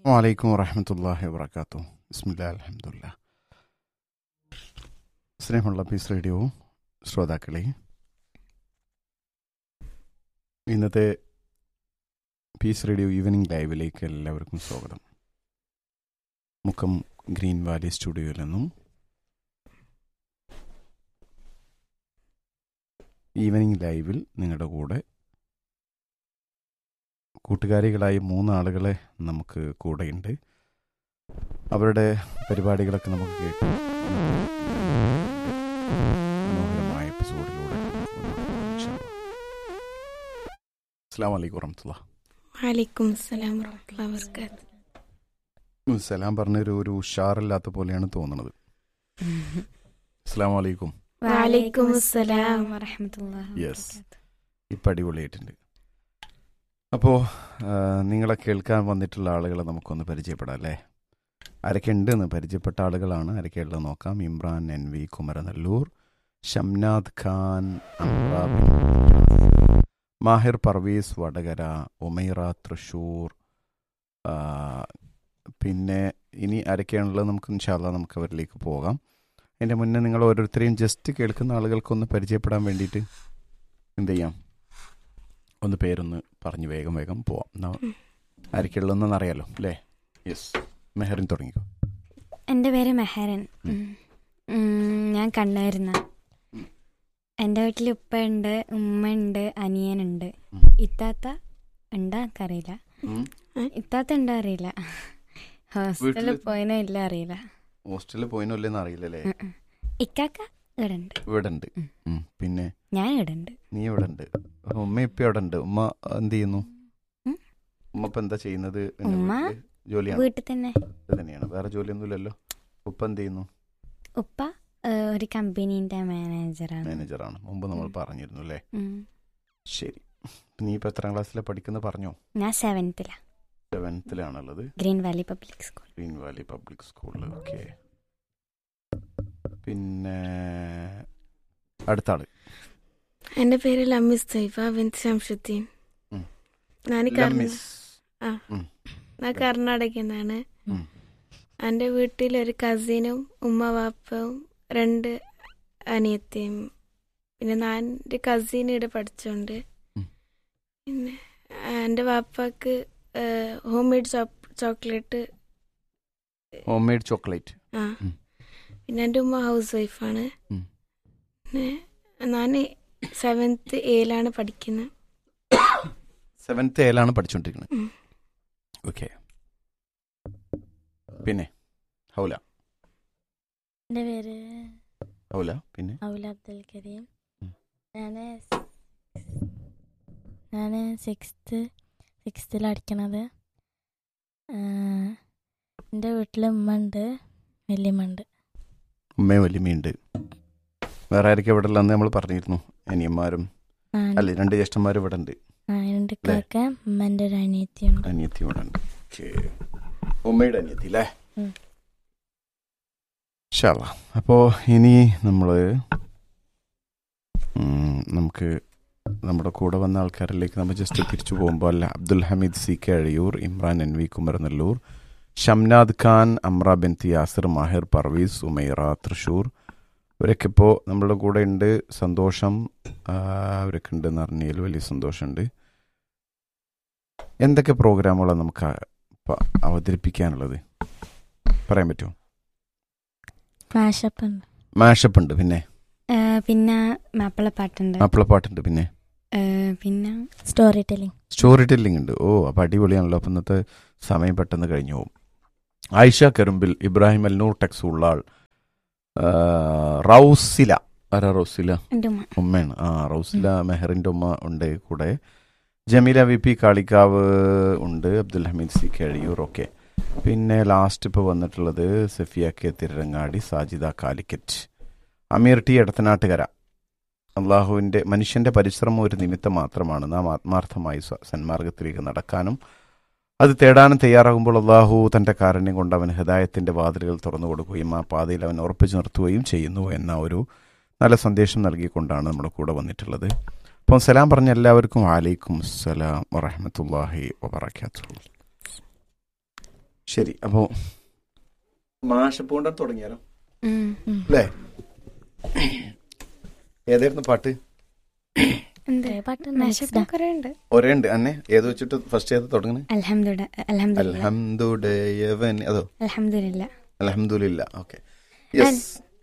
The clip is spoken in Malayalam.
വലൈക്കും വറഹമത്തല്ലാഹി വാബർക്കാത്തു ബിസ്മില്ലാ അലഹമുല്ല സ്നേഹമുള്ള പീസ് റേഡിയോ ശ്രോതാക്കളെ ഇന്നത്തെ പീസ് റേഡിയോ ഈവനിങ് ലൈവിലേക്ക് എല്ലാവർക്കും സ്വാഗതം മുക്കം ഗ്രീൻ വാലി സ്റ്റുഡിയോയിൽ നിന്നും ഈവനിങ് ലൈവിൽ നിങ്ങളുടെ കൂടെ കൂട്ടുകാരികളായി മൂന്നാളുകളെ നമുക്ക് കൂടെയുണ്ട് അവരുടെ പരിപാടികളൊക്കെ നമുക്ക് കേട്ട് മനോഹരമായ എപ്പിസോഡിലൂടെ അസ്സാം വലൈക്കും വറഹമത്തുള്ള വലൈക്കും അസ്സലാം വറഹ്മത്തുള്ളാഹി വബറകാത്ത് സലാം പറഞ്ഞൊരു ഒരു ഉഷാറില്ലാത്ത പോലെയാണ് തോന്നുന്നത് അസ്സാം വലൈക്കും വലൈക്കും അസ്സലാം വറഹമത്തുള്ളാഹി Yes. ഇപ്പം അടിപൊളിയായിട്ടുണ്ട് അപ്പോൾ നിങ്ങളെ കേൾക്കാൻ വന്നിട്ടുള്ള ആളുകളെ നമുക്കൊന്ന് പരിചയപ്പെടാം അല്ലേ ആരൊക്കെ ഉണ്ടെന്ന് പരിചയപ്പെട്ട ആളുകളാണ് ആരൊക്കെ ഉള്ളത് നോക്കാം ഇമ്രാൻ എൻ വി കുമരനല്ലൂർ ഷംനാദ് ഖാൻ അമ്ര ബിൻ യാസിർ, മാഹിർ പർവീസ് വടകര ഉമൈറ തൃശൂർ ആ, പിന്നെ ഇനി ആരൊക്കെയാണുള്ളത് നമുക്ക് ഇൻഷാല്ല നമുക്ക് അവരിലേക്ക് പോകാം അതിൻ്റെ മുന്നേ നിങ്ങൾ ഓരോരുത്തരെയും ജസ്റ്റ് കേൾക്കുന്ന ആളുകൾക്കൊന്ന് പരിചയപ്പെടാൻ വേണ്ടിയിട്ട് എന്ത് ചെയ്യാം ഒന്ന് പേരൊന്ന് പറഞ്ഞ് വേഗം വേഗം പോവാം എന്നാ ആരൊക്കെയുള്ളതെന്ന് അറിയാലോ അല്ലേ യെസ് മെഹറിൻ തുടങ്ങിക്കോ എൻ്റെ പേര് മെഹരൻ ഉം. ഉം, ഞാൻ കണ്ണൂരുന്ന എൻ്റെ വീട്ടിൽ ഉപ്പ ഉണ്ട് ഉമ്മ ഉണ്ട് അനിയനുണ്ട് ഉം. ഇത്താത്ത ഉണ്ടാ എനിക്കറിയില്ല ഉം. ഇത്താത്ത ഉണ്ടോ അറിയില്ല ഹോസ്റ്റലിൽ വീട്ടില്- പോയിനോ ഇല്ല അറിയില്ല ഹോസ്റ്റലിൽ പോയിനോ ഇല്ലെന്ന് അറിയില്ലല്ലേ ഉം, ഉം. ഇക്കാക്ക ഇവിടെ ഉണ്ട് ഇവിടെ ഉണ്ട് ഉം. ഉം. പിന്നെ ഞാൻ ഇവിടെ ഉണ്ട് നീ ഇവിടെ ഉണ്ട് ഉമ്മ ഇപ്പം അവിടെ ഉണ്ട് ഉമ്മ എന്ത് ചെയ്യുന്നു ഉം. ഉമ്മ ഇപ്പം എന്താ ചെയ്യുന്നത് പിന്നെ ഉമ്മ വീട്ടില് ജോലിയാണ് വീട്ടിൽ തന്നെ ഇത് തന്നെയാണ് വേറെ ജോലിയൊന്നുമില്ലല്ലോ ഉപ്പ എന്ത് ചെയ്യുന്നു ഉപ്പ ഏഹ്, ഒരു കമ്പനീൻ്റെ മാനേജറാണ് മാനേജറാണ് മുമ്പ് നമ്മൾ പറഞ്ഞിരുന്നു അല്ലേ ഉം. ശരി നീ ഇപ്പം എത്രാം ക്ലാസ്സിലാണ് പഠിക്കുന്നത് പറഞ്ഞോ ഞാൻ സെവൻത്തിലാണ് സെവൻത്തിലാണുള്ളത് green valley public school green valley public സ്കൂളിൽ ഓക്കെ പിന്നെ അടുത്ത ആള് എൻ്റെ പേര് ലമ്മിസ് തൈഫ ബിൻ ശംഷുദ്ദീൻ ഉം. ഞാൻ കർണ ലമ്മിസ്. ആ ഉം. ഞാൻ കർണാടകയിൽ നിന്നാണ് ഉം. എൻ്റെ വീട്ടിൽ ഒരു കസിനും ഉമ്മ വാപ്പവും രണ്ട് അനിയത്തിയും പിന്നെ ഞാൻ എൻ്റെ കസിൻ ഇവിടെ പഠിച്ചോണ്ട് ഉം. പിന്നെ ആ, എൻ്റെ വാപ്പാക്ക് homemade chocolate homemade chocolate ആ ഉം. പിന്നെ എൻ്റെ ഉമ്മ ഹൗസ് വൈഫാണ് ഉം. പിന്നെ ഞാൻ സെവൻത്ത് എയിലാണ് പഠിക്കുന്നത് സെവൻത്ത് ഏലാണ് പഠിച്ചുകൊണ്ടിരിക്കുന്നത് ഉം. ഓക്കെ പിന്നെ ഹൗല എൻ്റെ പേര് ഹൗല പിന്നെ ഔല അബ്ദുൽ കരീം ഉം. ഞാൻ ഞാൻ സിക്സ്ത്ത് സിക്സ്ത്തിൽ പഠിക്കണത് എൻ്റെ വീട്ടിൽ ഉമ്മ ഉണ്ട് വല്യമ്മ ഉണ്ട് ഉമ്മയും വല്യമ്മയുണ്ട് വേറെ ആരൊക്കെ ഇവിടെ ഉള്ളതെന്ന് നമ്മൾ പറഞ്ഞിരുന്നു അനിയന്മാരും ആ, അല്ലെ രണ്ട് ജ്യേഷ്ഠന്മാരും ഇവിടെ ഉണ്ട് ആ രണ്ട് കാക്ക ഉമ്മൻ്റെ ഒരു അനിയത്തിയുണ്ട് അനിയത്തി ഇവിടെ ഉണ്ട് ഓക്കെ ഉമ്മയുടെ അനിയത്തി അല്ലേ ഉം. ഷാള അപ്പോൾ ഇനി നമ്മൾ നമുക്ക് നമ്മുടെ കൂടെ വന്ന ആൾക്കാരിലേക്ക് നമ്മൾ ജസ്റ്റ് തിരിച്ചു പോകുമ്പോൾ അല്ല Abdul Hameed C K Azhiyur Imran N V Kumaranellur Shamnad Khan Amra binti Yasir Mahir Parvez Umaira Thrissur ഇവരൊക്കെ ഇപ്പോൾ നമ്മളുടെ കൂടെ ഉണ്ട് സന്തോഷം ആ, അവരൊക്കെ ഉണ്ടെന്ന് അറിഞ്ഞതിൽ വലിയ സന്തോഷമുണ്ട് എന്തൊക്കെ പ്രോഗ്രാമുകളാണ് നമുക്ക് ആ- പ- അവതരിപ്പിക്കാനുള്ളത് പറയാൻ പറ്റുമോ മാഷപ്പ് ഉണ്ട് മാഷപ്പ് ഉണ്ട് പിന്നെ ഏഹ്, പിന്നെ മാപ്പിളപ്പാട്ടുണ്ട് മാപ്പിളപ്പാട്ടുണ്ട് പിന്നെ ഏഹ്, പിന്നെ സ്റ്റോറി ടെല്ലിംഗ് സ്റ്റോറി ടെല്ലിംഗ് ഉണ്ട് ഓ അപ്പം അടിപൊളിയാണല്ലോ അപ്പം ഇന്നത്തെ സമയം പെട്ടെന്ന് കഴിഞ്ഞു പോകും ആയിഷ കെറുമ്പിൽ ഇബ്രാഹിം അൽനൂർ ടെക്സ് ഉള്ളാൾ ആ, റൗസില ആരാ റൗസില എൻ്റെ ഉമ്മ ഉമ്മയാണ് ആ റൗസില മെഹറിൻ്റെ ഉമ്മ ഉണ്ട് കൂടെ ജമീല വി പി കാളിക്കാവ് ഉണ്ട് അബ്ദുൽ ഹമീദ് സി കഴിയൂർ ഒക്കെ പിന്നെ ലാസ്റ്റ് ഇപ്പോൾ വന്നിട്ടുള്ളത് സഫിയ കെ തിരങ്ങാടി സാജിദ കാലിക്കറ്റ് അമീർ ടി എടത്തനാട്ടുകര അള്ളാഹുവിൻ്റെ മനുഷ്യൻ്റെ പരിശ്രമം ഒരു നിമിത്തം മാത്രമാണ് നാം ആത്മാർത്ഥമായി സ്വ- സന്മാർഗത്തിലേക്ക് നടക്കാനും അത് തേടാനും തയ്യാറാകുമ്പോൾ അള്ളാഹു തൻ്റെ കാരുണ്യം കൊണ്ട് അവൻ ഹൃദായത്തിൻ്റെ വാതിലുകൾ തുറന്നു കൊടുക്കുകയും ആ പാതയിൽ അവൻ ഉറപ്പിച്ചു നിർത്തുകയും ചെയ്യുന്നു എന്ന ഒരു നല്ല സന്ദേശം നൽകിക്കൊണ്ടാണ് നമ്മുടെ കൂടെ വന്നിട്ടുള്ളത് അപ്പം സലാം പറഞ്ഞ എല്ലാവർക്കും വാലൈക്കും അസ്സലാം വറഹമത്തല്ലാഹി വബർക്കാത്തു ശരി അപ്പോ മാഷപ്പൂണ്ട തുടങ്ങിയാലോ ഉം. അല്ലേ ഏതായിരുന്നു പാട്ട് എന്ത് കുറേ പാട്ട് മാഷപ്പ് കുറെ ഉണ്ട് ഒരേ ഉണ്ട് അന്നെ ഏത് വെച്ചിട്ട് ഫസ്റ്റ് ഏത് തുടങ്ങണേ അൽഹംദുലില്ല അൽഹംദുലില്ല അൽഹംദുടയവൻ അതോ അൽഹംദുലില്ല അൽഹംദുലില്ല ഓക്കെ യെസ്